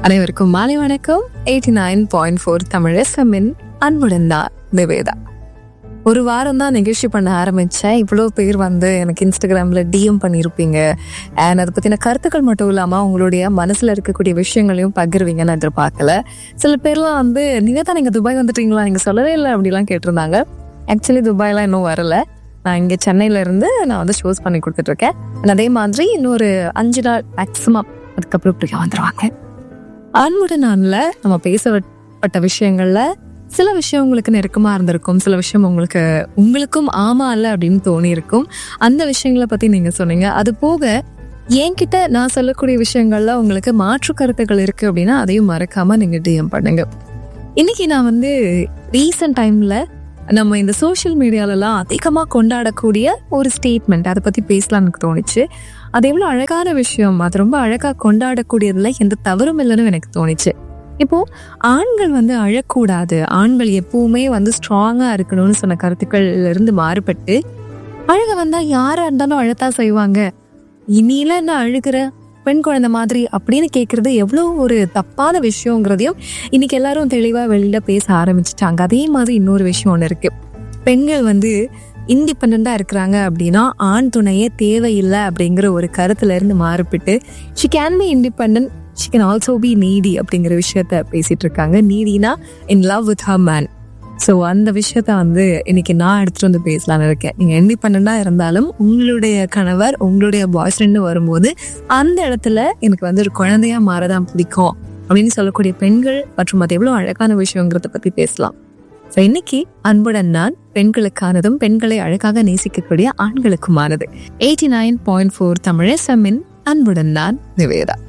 அனைவருக்கும் மாலை வணக்கம் eighty nine point four Tamil எஃப்எம்மின் அன்புடன் தான் நிவேதா ஒரு வாரம் தான் நிகழ்ச்சி பண்ண ஆரம்பித்தேன் இவ்வளோ பேர் வந்து எனக்கு இன்ஸ்டாகிராமில் டிஎம் பண்ணியிருப்பீங்க அண்ட் அதை பற்றின கருத்துக்கள் மட்டும் இல்லாமல் உங்களுடைய மனசில் இருக்கக்கூடிய விஷயங்களையும் பகிர்வீங்கன்னு எதிர்பார்க்கல சில பேர்லாம் வந்து நீங்கள் தான் நீங்கள் துபாய் வந்துட்டீங்களா நீங்கள் சொல்லவே இல்லை அப்படிலாம் கேட்டிருந்தாங்க ஆக்சுவலி துபாய்லாம் இன்னும் வரல நான் இங்கே சென்னையில இருந்து நான் வந்து ஷோஸ் பண்ணி கொடுத்துட்ருக்கேன் And அதே மாதிரி இன்னொரு அஞ்சு நாள் மேக்ஸிமம் அதுக்கப்புறம் இப்படி வந்துடுவாங்க அன்புடன் நாளில் நம்ம பேசப்பட்ட விஷயங்கள்ல சில விஷயம் உங்களுக்கு நெருக்கமா இருந்திருக்கும் சில விஷயம் உங்களுக்கு உங்களுக்கும் ஆமா இல்லை அப்படின்னு தோணி இருக்கும் அந்த விஷயங்களை பத்தி நீங்க சொன்னீங்க அது போக என்கிட்ட நான் சொல்லக்கூடிய விஷயங்கள்ல உங்களுக்கு மாற்று கருத்துக்கள் இருக்கு அப்படின்னா அதையும் மறக்காம நீங்க டிஎம் பண்ணுங்க இன்னைக்கு நான் வந்து ரீசன்ட் டைம்ல நம்ம இந்த சோஷியல் மீடியாலலாம் அதிகமாக கொண்டாடக்கூடிய ஒரு ஸ்டேட்மெண்ட் அதை பற்றி பேசலாம்னு எனக்கு தோணுச்சு அது எவ்வளோ அழகான விஷயம் அது ரொம்ப அழகாக கொண்டாடக்கூடியதுல எந்த தவறும் இல்லைன்னு எனக்கு தோணுச்சு இப்போ ஆண்கள் வந்து அழக்கூடாது ஆண்கள் எப்பவுமே வந்து ஸ்ட்ராங்காக இருக்கணும்னு சொன்ன கருத்துக்கள்ல இருந்து மாறுபட்டு அழக வந்தா யாரா இருந்தாலும் அழத்தான் செய்வாங்க இனியில என்ன அழுகிற பெண் குழந்தை மாதிரி அப்படின்னு கேட்கறது எவ்வளோ ஒரு தப்பான விஷயங்கிறதையும் இன்னைக்கு எல்லாரும் தெளிவா வெளியில பேச ஆரம்பிச்சிட்டாங்க அதே மாதிரி இன்னொரு விஷயம் ஒன்று இருக்கு பெண்கள் வந்து இண்டிபெண்டா இருக்கிறாங்க அப்படின்னா ஆண் துணையே தேவையில்லை அப்படிங்கிற ஒரு கருத்துல இருந்து மாறுபட்டு she can be independent she can also be needy அப்படிங்கிற விஷயத்த பேசிட்டு இருக்காங்க நீடினா in love with her man so அந்த விஷயத்த வந்து இன்னைக்கு நான் எடுத்துட்டு வந்து பேசலாம்னு இருக்கேன் நீங்க இண்டிபெண்டா இருந்தாலும் உங்களுடைய கணவர் உங்களுடைய பாய் ஃப்ரெண்டு வரும்போது அந்த இடத்துல எனக்கு வந்து ஒரு குழந்தையா மாறதான் பிடிக்கும் அப்படின்னு சொல்லக்கூடிய பெண்கள் மற்றும் அது எவ்வளவு அழகான விஷயங்கிறத பத்தி பேசலாம் ஸோ இன்னைக்கு அன்புடன் நான் பெண்களுக்கானதும் பெண்களை அழகாக நேசிக்கக்கூடிய ஆண்களுக்குமானது eighty nine point four Tamil எஸ்எம்மின் அன்புடன் நான் நிவேதா